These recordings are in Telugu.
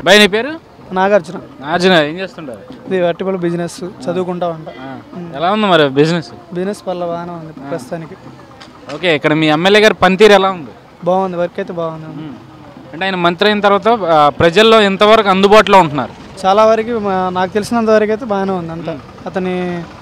బై నీ పేరు నాగార్జున నార్జున ఏం చేస్తుంటారు ఇది వెర్టిబుల్ బిజినెస్ చదువుకుంటా ఉంటా ఆ, ఎలా ఉంది మరి బిజినెస్ బిజినెస్ పర్ల బాగానే ఉంది ప్రస్తుతానికి ఓకే ఇక్కడ మీ ఎమ్మెల్యే గారి పనితీరు ఎలా ఉంది బాగుంది వర్క్ అయితే బాగుంది అంటే ఆయన మంత్రి అయిన తర్వాత ఆ, ప్రజల్లో ఎంతవరకు అందుబాటులో ఉంటున్నారు చాలా వరకు మా- నాకు తెలిసినంత వరకు అయితే బాగానే ఉంది అంతా అతని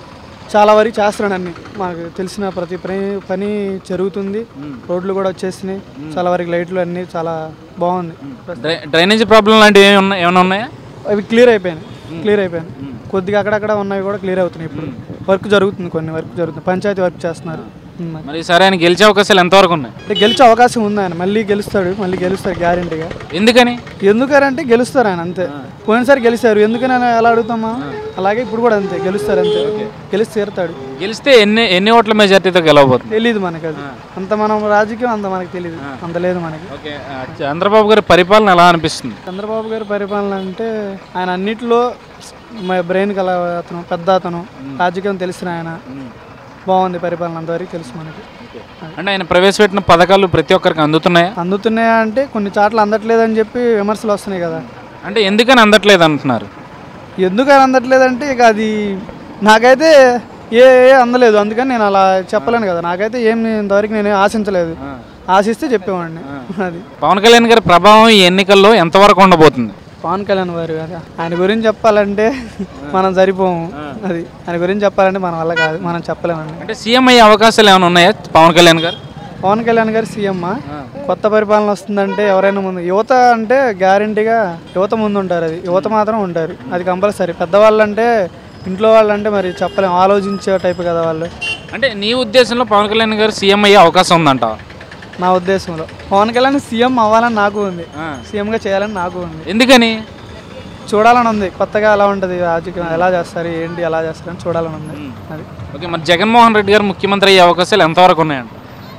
చాలా వరకు చేస్తున్నాడు అన్ని మాకు తెలిసిన ప్రతి పని పని జరుగుతుంది రోడ్లు కూడా వచ్చేసినాయి చాలా వరకు లైట్లు అన్నీ చాలా బాగుంది డ్రై- డ్రైనేజీ ప్రాబ్లం లాంటివి ఏమి ఉన్నాయి ఏమైనా ఉన్నాయా అవి క్లియర్ అయిపోయినాయి క్లియర్ అయిపోయినాయి కొద్దిగా అక్కడక్కడ ఉన్నవి కూడా క్లియర్ అవుతున్నాయి ఇప్పుడు వర్క్ జరుగుతుంది కొన్ని వర్క్ జరుగుతుంది పంచాయతీ వర్క్ చేస్తున్నారు ఉమ్. మరి సరే ఆయన గెలిచే అవకాశాలు ఎంతవరకు ఉన్నాయి అంటే గెలిచే అవకాశం ఉంది ఆయన మళ్ళీ గెలుస్తాడు మళ్ళీ గెలుస్తాడు గ్యారంటీగా ఎందుకని ఎందుకనంటే గెలుస్తారు ఆయన అంతే పోయినసారి గెలిచారు ఎందుకని ఆయన ఎలా అడుగుతామా అలాగే ఇప్పుడు కూడా అంతే గెలుస్తారు అంతే గెలిచి తీరుతాడు గెలిస్తే ఎన్ని ఎన్ని ఓట్ల మెజార్టీతో గెలవబోతుంది తెలియదు మనకి అది అంత మనం రాజకీయం అంత మనకి తెలియదు అంత లేదు మనకి ఓకే ఆ, చంద్రబాబు గారి పరిపాలన ఎలా అనిపిస్తుంది చంద్రబాబు గారి పరిపాలన అంటే ఆయన అన్నిటిలో బ్రెయిన్ గల అతను పెద్ద అతను రాజకీయం తెలిసిన ఆయన బాగుంది పరిపాలన అంతవరకు తెలుసు మనకి అంటే ఆయన ప్రవేశపెట్టిన పథకాలు ప్రతి ఒక్కరికి అందుతున్నాయా అందుతున్నాయా అంటే కొన్ని చాట్ల అందట్లేదని చెప్పి విమర్శలు వస్తున్నాయి కదా అంటే ఎందుకని అందట్లేదు అంటున్నారు ఎందుకు అని అందట్లేదంటే ఇక అది నాకైతే ఏ ఏ అందలేదు అందుకని నేను అలా చెప్పలేను కదా నాకైతే ఏం ఇంతవరకు నేను ఆశించలేదు ఆశిస్తే చెప్పేవాడిని అది పవన్ కళ్యాణ్ గారి ప్రభావం ఈ ఎన్నికల్లో ఎంతవరకు ఉండబోతుంది పవన్ కళ్యాణ్ గారు కదా ఆయన గురించి చెప్పాలంటే మనం సరిపోము అది ఆయన గురించి చెప్పాలంటే మన వల్ల కాదు మనం చెప్పలేమండి అంటే సీఎం అయ్యే అవకాశాలు ఏమైనా ఉన్నాయా పవన్ కళ్యాణ్ గారు పవన్ కళ్యాణ్ గారు సీఎం కొత్త పరిపాలన వస్తుందంటే ఎవరైనా ముందు యువత అంటే గ్యారంటీగా యువత ముందు ఉంటారు అది యువత మాత్రం ఉంటారు అది కంపల్సరీ పెద్దవాళ్ళు అంటే ఇంట్లో వాళ్ళు అంటే మరి చెప్పలేం ఆలోచించే టైప్ కదా వాళ్ళు అంటే నీ ఉద్దేశంలో పవన్ కళ్యాణ్ గారు సీఎం అయ్యే అవకాశం ఉందంట నా ఉద్దేశంలో పవన్ కళ్యాణ్ సీఎం అవ్వాలని నాకు ఉంది సీఎంగా చేయాలని నాకు ఉంది ఎందుకని చూడాలని ఉంది కొత్తగా ఎలా ఉంటుంది రాజకీయం ఎలా చేస్తారు ఏంటి ఎలా చేస్తారు అని చూడాలని ఉంది అది ఓకే మరి జగన్మోహన్ రెడ్డి గారు ముఖ్యమంత్రి అయ్యే అవకాశాలు ఎంతవరకు ఉన్నాయంట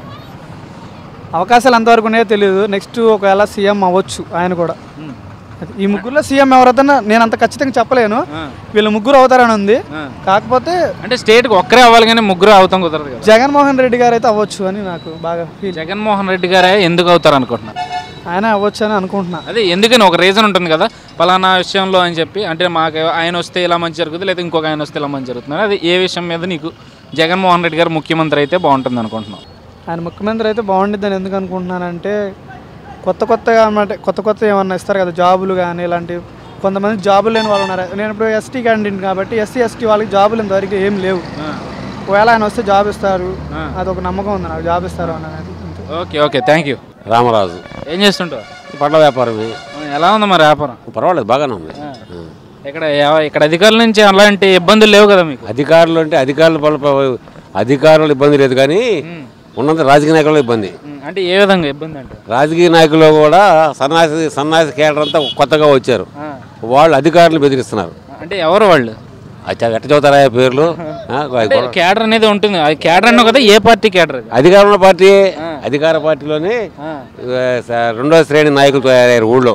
అవకాశాలు ఎంతవరకు ఉన్నాయో తెలియదు నెక్స్ట్ ఒకవేళ సీఎం అవ్వచ్చు ఆయన కూడా అది. ఈ ముగ్గురులో సీఎం ఎవరైనా నేను అంత ఖచ్చితంగా చెప్పలేను వీళ్ళు ముగ్గురు అవుతారని ఉంది కాకపోతే అంటే స్టేట్కి ఒక్కరే అవ్వాలి కానీ ముగ్గురు అవుతాం కుదరదు కదా జగన్మోహన్ రెడ్డి గారు అయితే అవ్వచ్చు అని నాకు బాగా ఫీల్ జగన్మోహన్ రెడ్డి గారే ఎందుకు అవుతారు అనుకుంటున్నారు ఆయన అవ్వచ్చు అని అనుకుంటున్నా అదే ఎందుకని ఒక రీజన్ ఉంటుంది కదా పలానా విషయంలో అని చెప్పి అంటే మాకు ఆయన వస్తే ఇలా మంచి జరుగుతుంది లేదా ఇంకొక ఆయన వస్తే ఇలా మంచి జరుగుతుంది అది ఏ విషయం మీద నీకు జగన్మోహన్ రెడ్డి గారు ముఖ్యమంత్రి అయితే బాగుంటుంది అనుకుంటున్నావు ఆయన ముఖ్యమంత్రి అయితే బాగుండిద్దని ఎందుకు అనుకుంటున్నానంటే కొత్త కొత్తగా అన్నమాట కొత్త కొత్త ఏమన్నా ఇస్తారు కదా జాబులు కానీ ఇలాంటివి కొంతమంది జాబులు లేని వాళ్ళు ఉన్నారు నేను ఇప్పుడు ఎస్టీ క్యాండిడేట్ కాబట్టి ఎస్సీ ఎస్టీ వాళ్ళకి జాబులు ఇంతవరకు ఏం లేవు ఒకవేళ ఆయన వస్తే జాబ్ ఇస్తారు అదొక నమ్మకం ఉంది నాకు జాబ్ ఇస్తారు అని అనేది అంతే. Okay okay thank you Ramaraju ఏం చేస్తుంటావు పండ్ల వ్యాపారమే ఎలా ఉంది మరి వ్యాపారం పర్వాలేదు బాగానే ఉంది ఇక్కడ ఎవ- ఇక్కడ అధికారుల నుంచి అలాంటి ఇబ్బందులు లేవు కదా మీకు అధికారులు అంటే అధికారుల వల్ల అధికారుల ఇబ్బంది లేదు కానీ ఉన్నంత రాజకీయ నాయకుల ఇబ్బంది ఉమ్, అంటే ఏ విధంగా ఇబ్బంది అంటే రాజకీయ నాయకులు కూడా సన్నాసి సన్నాసి కేడర్ అంతా కొత్తగా వచ్చారు వాళ్ళు అధికారులు బెదిరిస్తున్నారు అంటే ఎవరు వాళ్ళు అచ్చా ఎట్ట చదువుతారా పేర్లు ఆ, అంటే క్యాడర్ అనేది ఉంటుంది అది క్యాడర్ అన్నావు కదా ఏ పార్టీ క్యాడర్ అది అధికారంలో పార్టీ అధికార పార్టీలోనే ఆ, స- రెండో శ్రేణి నాయకులు తయారయ్యారు ఊళ్ళో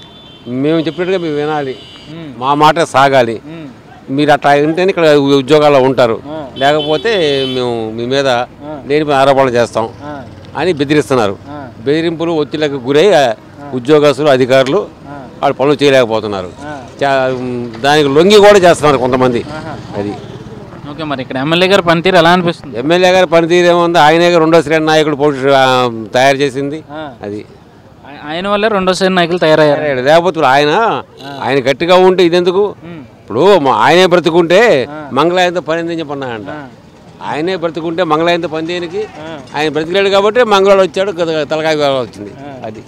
మేము చెప్పినట్టుగా మేము వినాలి మా మాట సాగాలి మీరు అట్లా ఉంటేనే ఇక్కడ ఉద్యోగాల్లో ఉంటారు లేకపోతే మేము మీ మీద లేని ఆరోపణలు చేస్తాం అని బెదిరిస్తున్నారు బెదిరింపులు ఒత్తిళ్లకు గురై ఆ, ఉద్యోగస్తులు అధికారులు వాళ్ళు పనులు చేయలేకపోతున్నారు చా- దానికి లొంగి కూడా చేస్తున్నారు కొంతమంది అది ఓకే మరి ఇక్కడ ఎమ్మెల్యే గారి పనితీరు ఎలా అనిపిస్తుంది ఎమ్మెల్యే గారి పనితీరు ఏముంది ఆయనే రెండో శ్రేణి నాయకుడు పోటీ ఆ, తయారు చేసింది అది ఆయ- ఆయన వల్లే రెండోసారి నాయకులు తయారయ్యారు తయారయ్యాడు. లేకపోతే ఇప్పుడు ఆయన ఆయన గట్టిగా ఉంటే ఇదెందుకు ఇప్పుడు మా- ఆయనే బ్రతుకుంటే మంగళాయంతో పని ఏందని చెప్పన్నాయంట ఆయనే బ్రతుకుంటే మంగళాయంతో పని దేనికి ఆయన బ్రతికలేడు కాబట్టి మంగళవాడు వచ్చాడు గద- తలకాయ వేలాల్సి వచ్చింది అది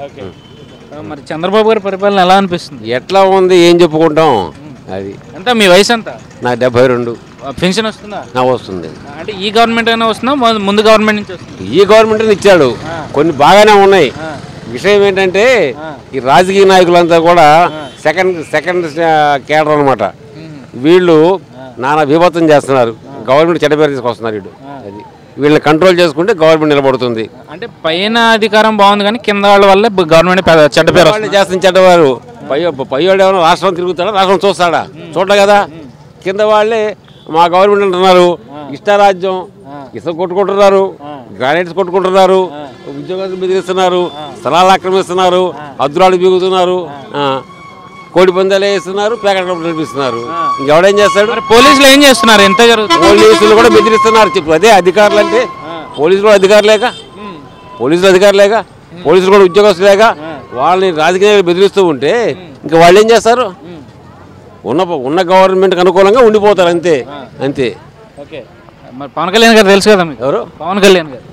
మరి చంద్రబాబు గారి పరిపాలన ఎలా అనిపిస్తుంది ఎట్లా ఉంది ఏం చెప్పుకుంటాం అది ఎంత మీ వయసు ఎంత నా డెబ్బై రెండు పెన్షన్ వస్తుందా నా వస్తుంది అంటే ఈ గవర్నమెంట్ అయినా వస్తుందా మొ- ముందు గవర్నమెంట్ నుంచి వస్తుందా ఈ గవర్నమెంట్ ఇచ్చాడు కొన్ని బాగానే ఉన్నాయి విషయం ఏంటంటే ఈ రాజకీయ నాయకులంతా కూడా సెకండ్ సెకండ్ కేడర్ అనమాట వీళ్ళు నానా విభత్తం చేస్తున్నారు గవర్నమెంట్ చెడ్డ పేరు తీసుకొస్తున్నారు వీళ్ళు అది వీళ్ళని కంట్రోల్ చేసుకుంటే గవర్నమెంట్ నిలబడుతుంది అంటే పైన అధికారం బాగుంది కానీ కింద వాళ్ళ వల్ల గవర్నమెంట్ పెద్ద చెడ్డ పేరు వాళ్ళు చేస్తున్న చెడ్డవారు పై పైవాడు ఏమైనా రాష్ట్రం తిరుగుతాడా రాష్ట్రం చూస్తాడా చూడలే కదా కింద వాళ్ళే మా గవర్నమెంట్ అంటున్నారు ఇష్టారాజ్యం ఇసుక కొట్టుకుంటున్నారు గ్రానైట్స్ కొట్టుకుంటున్నారు ఉద్యోగాలు బెదిరిస్తున్నారు స్థలాలు ఆక్రమిస్తున్నారు అద్దురాలు బిగుతున్నారు ఆ, కోడి పందాలు వేస్తున్నారు ప్యాకెట్ డబ్బులు నడిపిస్తున్నారు ఇంకెవడేం చేస్తాడు మరి పోలీసులు ఏం చేస్తున్నారు ఎంత జరుగుతుంది పోలీసులు కూడా బెదిరిస్తున్నారు చెప్పు అదే అధికారులు అంటే పోలీసులు కూడా అధికారులేక పోలీసులు అధికారులేక పోలీసులు కూడా ఉద్యోగస్తులేక వాళ్ళని రాజకీయాలు బెదిరిస్తూ ఉంటే ఇంకా వాళ్ళు ఏం చేస్తారు ఉన్న ఉన్న గవర్నమెంట్కి అనుకూలంగా ఉండిపోతారు అంతే అంతే ఓకే మరి పవన్ కళ్యాణ్ గారు తెలుసు కదా మీకు ఎవరు పవన్ కళ్యాణ్ గారు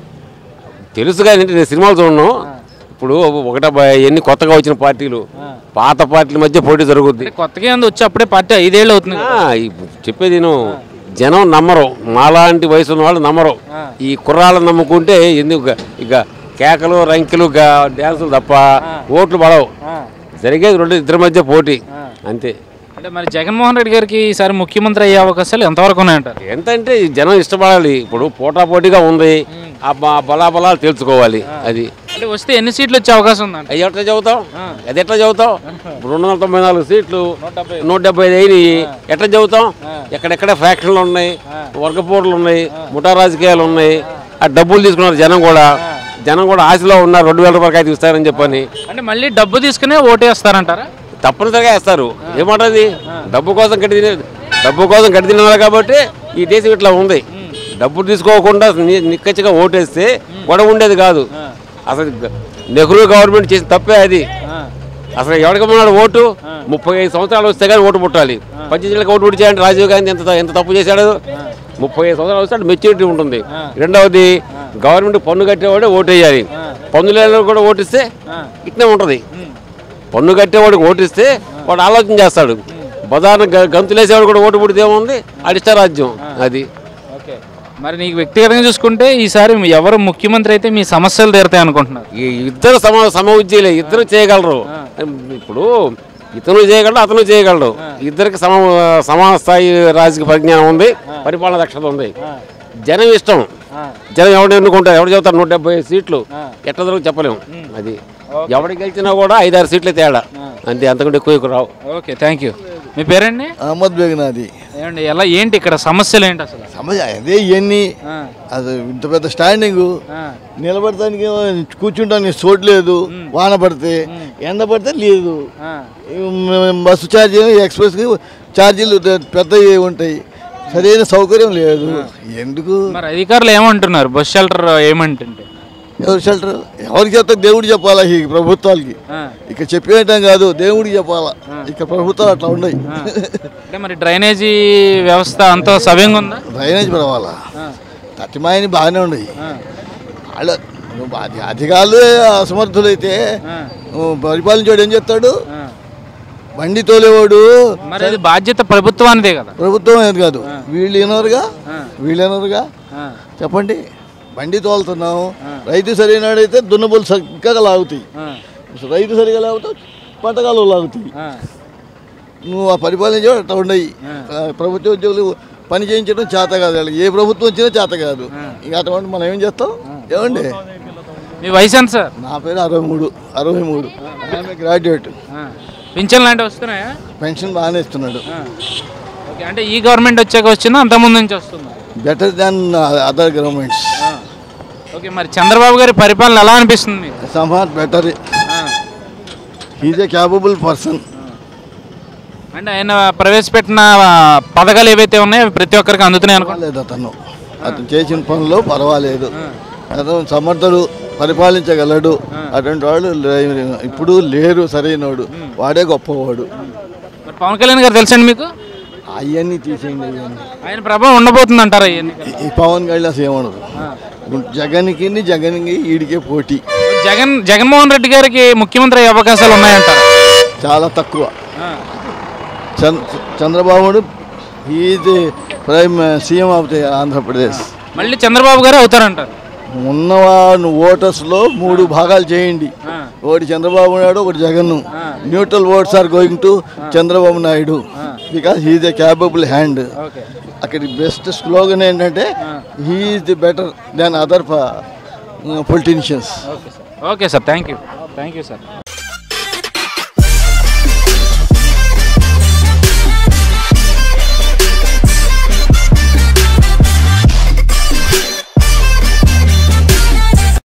తెలుసు కానీ నేను సినిమాలు చూడను ఇప్పుడు ఒకట ఎన్ని కొత్తగా వచ్చిన పార్టీలు పాత పార్టీల మధ్య పోటీ జరుగుద్ది అంటే కొత్తగా ఏంది వచ్చి అప్పుడే పార్టీ ఐదేళ్ళు అవుతుంది కదా. ఆ, ఈ చెప్పేది నేను జనం నమ్మరు మాలాంటి వయసు ఉన్న వాళ్ళు నమ్మరు ఈ కుర్రాళ్ళని నమ్ముకుంటే ఎందుకు ఇక- ఇక కేకలు రంకెలు గా- డ్యాన్సులు తప్ప ఓట్లు పడవు ఆ. జరిగేది రెండు ఇద్దరి మధ్య పోటీ అంతే అంటే మరి జగన్మోహన్ రెడ్డి గారికి ఈసారి ముఖ్యమంత్రి అయ్యే అవకాశాలు ఎంతవరకు ఉన్నాయంటారు ఎంతంటే ఈ జనం ఇష్టపడాలి ఇప్పుడు పోటా పోటీగా ఉంది ఆ బ- బలాబలాలు తెలుసుకోవాలి అది అంటే వస్తే ఎన్ని సీట్లు వచ్చే అవకాశం ఉందంట అవి ఎట్లా చదువుతావు అది ఎట్లా చదువుతావు ఇప్పుడు రెండు వందల తొంభై నాలుగు సీట్లు నూట డెబ్బై ఐదు అయినాయి ఎట్లా చదువుతాం ఎక్కడెక్కడ ఫ్యాక్షన్లు ఉన్నాయి వర్గపోట్లు ఉన్నాయి ముఠా రాజకీయాలు ఉన్నాయి ఆ డబ్బులు తీసుకున్నారు జనం కూడా జనం కూడా ఆశలో ఉన్నారు రెండు వేల రూపాయలకి అయితే ఇస్తారని చెప్పని అంటే మళ్ళీ డబ్బు తీసుకునే ఓటేస్తారంటారా తప్పనిసరిగా వేస్తారు ఏమంటది డబ్బు కోసం గడ్డి తినే డబ్బు కోసం గడ్డి తిన్నారు కాబట్టి ఈ దేశం ఇట్లా ఉంది డబ్బు తీసుకోకుండా ని- నిక్కచ్చిగా ఓటేస్తే గొడవ ఉండేది కాదు అసలు గ- నెహ్రూ గవర్నమెంట్ చేసిన తప్పే అది అసలు ఎవరికమ్మన్నాడు ఓటు ముప్పై ఐదు సంవత్సరాలు వస్తే కానీ ఓటు పుట్టాలి పంచాయతీలకు ఓటు పుట్టించాలంటే రాజీవ్ గాంధీ ఎంత ఎంత తప్పు చేశాడు ముప్పై ఐదు సంవత్సరాలు వస్తే మెచ్యూరిటీ ఉంటుంది రెండవది గవర్నమెంట్ పన్ను కట్టేవాడే ఓటు వేయాలి పన్ను లేని కూడా ఓటిస్తే ఇట్నే ఉంటుంది పన్ను కట్టేవాడికి ఓటిస్తే వాడు ఆలోచన చేస్తాడు బదాన గంతులేసేవాడు కూడా ఓటు పుడితే ఏముంది అడిష్టరాజ్యం అది ఓకే మరి నీకు వ్యక్తిగతంగా చూసుకుంటే ఈసారి ఎవరు ముఖ్యమంత్రి అయితే మీ సమస్యలు తీరుతాయి అనుకుంటున్నారు ఈ ఇద్దరు సమ సమ ఉద్యోగులే ఇద్దరు చేయగలరు ఇప్పుడు ఇతను చేయగలడు అతను చేయగలడు ఇద్దరికి సమ సమాన స్థాయి రాజకీయ పరిజ్ఞానం ఉంది పరిపాలన దక్షత ఉంది జనం ఇష్టం జనం ఎవడు ఎన్నుకుంటారు ఎవడు చెబుతారు నూట డెబ్బై ఐదు సీట్లు ఎట్లా జరుగుతుంది చెప్పలేము అది ఎవడు గెలిచినా కూడా ఐదారు సీట్లే తేడా అంతే అంతకంటే ఎక్కువ ఎక్కువ రావు ఓకే థ్యాంక్ యూ మీ పేరండి అహ్మద్ బేగనాది ఏమండి ఎలా ఏంటి ఇక్కడ సమస్యలు ఏంటి అసలు సమస్య అదే ఇవన్నీ ఆ, అది ఇంత పెద్ద స్టాండింగ్ ఆ, నిలబడటానికి ఏమో కూర్చుంటానికి చోటు లేదు వాన పడితే ఎండ పడితే లేదు ఆ. ఈ బస్సు ఛార్జీలు ఎక్స్ప్రెస్కి ఛార్జీలు పెద్దవి ఉంటాయి సరైన సౌకర్యం లేదు ఎందుకు మరి అధికారులు ఏమంటున్నారు బస్ షెల్టర్ ఏమంటుంటే ఎవరు షెల్టర్ ఎవరికి చెప్తా దేవుడు చెప్పాలా ఈ ప్రభుత్వాలకి ఆ, ఇక చెప్పేయటం కాదు దేవుడికి చెప్పాలా ఇక ప్రభుత్వాలు అట్లా ఉన్నాయి అంటే మరి డ్రైనేజీ వ్యవస్థ అంతా సవ్యంగా ఉందా డ్రైనేజ్ పర్వాలా ఆ, తట్టిమాయని బాగానే ఉన్నాయి ఆ, వాళ్ళ నువ్వు అధి- అధికారులు అసమర్థులైతే ఆ, నువ్వు పరిపాలించాడు ఏం చెప్తాడు ఆ. బండి తోలేవాడు మరి అది బాధ్యత ప్రభుత్వానిదే కదా ప్రభుత్వం ఏది కాదు వీళ్ళు ఏనరుగా ఆ. వీళ్ళు ఏనరుగా ఆ, చెప్పండి బండి తోలుతున్నాం రైతు సరైనడైతే దున్నబోలు చక్కగా లాగుతాయి ఆ, రైతు సరిగా లాగుతావు పంటకాలు లాగుతాయి ఆ, నువ్వు ఆ పరిపాలించే అట్లా ఉండయి ఆ, ప్రభుత్వ ఉద్యోగులు పని చేయించడం చేత కాదు వాళ్ళకి ఏ ప్రభుత్వం వచ్చినా చేత కాదు ఇంకా అటువంటి మనం ఏం చేస్తాం ఏమండి మీ వయసు ఎంత సార్ నా పేరు అరవై మూడు అరవై మూడు ఆమె గ్రాడ్యుయేట్ ఆ. పింఛన్లు లాంటివి వస్తున్నాయా పెన్షన్ బాగానే ఇస్తున్నాడు ఆ. ఓకే అంటే ఈ గవర్నమెంట్ వచ్చాక వచ్చిందా అంతకుముందు నుంచి వస్తుందా బెటర్ దాన్ అదర్ గవర్నమెంట్స్ ఆ. ఓకే మరి చంద్రబాబు గారి పరిపాలన ఎలా అనిపిస్తుంది మీకు సమ్హాట్ బెటర్ ఆ. హీజ్ ఏ క్యాపబుల్ పర్సన్ అంటే ఆయన ప్రవేశపెట్టిన ఆ, పథకాలు ఏవైతే ఉన్నాయో అవి ప్రతి ఒక్కరికి అందుతున్నాయి అనుకో పర్వాలేదు అతను అతను చేసిన పనులు పర్వాలేదు అతను సమర్థుడు పరిపాలించగలడు అటువంటి వాళ్ళు లే- ఇప్పుడు లేరు సరైనవాడు వాడే గొప్పవాడు మరి పవన్ కళ్యాణ్ గారు తెలుసండి మీకు అవన్నీ తీసేయండి అవన్నీ ఆయన ప్రభావం ఉండబోతుంది అంటారా ఇవన్నీ ఈ పవన్ కళ్యాణ్ అసలు ఏమనదు జగన్కి జగన్కి ఈడికే పోటీ జగన్ జగన్మోహన్ రెడ్డి గారికి ముఖ్యమంత్రి అయ్యే అవకాశాలు ఉన్నాయంటారా చాలా తక్కువ ఆ. Chandra Chandrababu is prime CM of the Andhra Pradesh మళ్ళీ చంద్రబాబు గారే అవుతారంటారు ఉన్నవాడు ఓటర్స్లో మూడు భాగాలు చేయండి ఆ. ఒకటి చంద్రబాబు నాయుడు ఒకటి Jagan neutral votes are going to Chandrababu Naidu because he's a capable hand okay అక్కడ బెస్ట్ స్లోగన్ ఏంటంటే he's the better than other politicians okay sir okay sir thank you thank you sir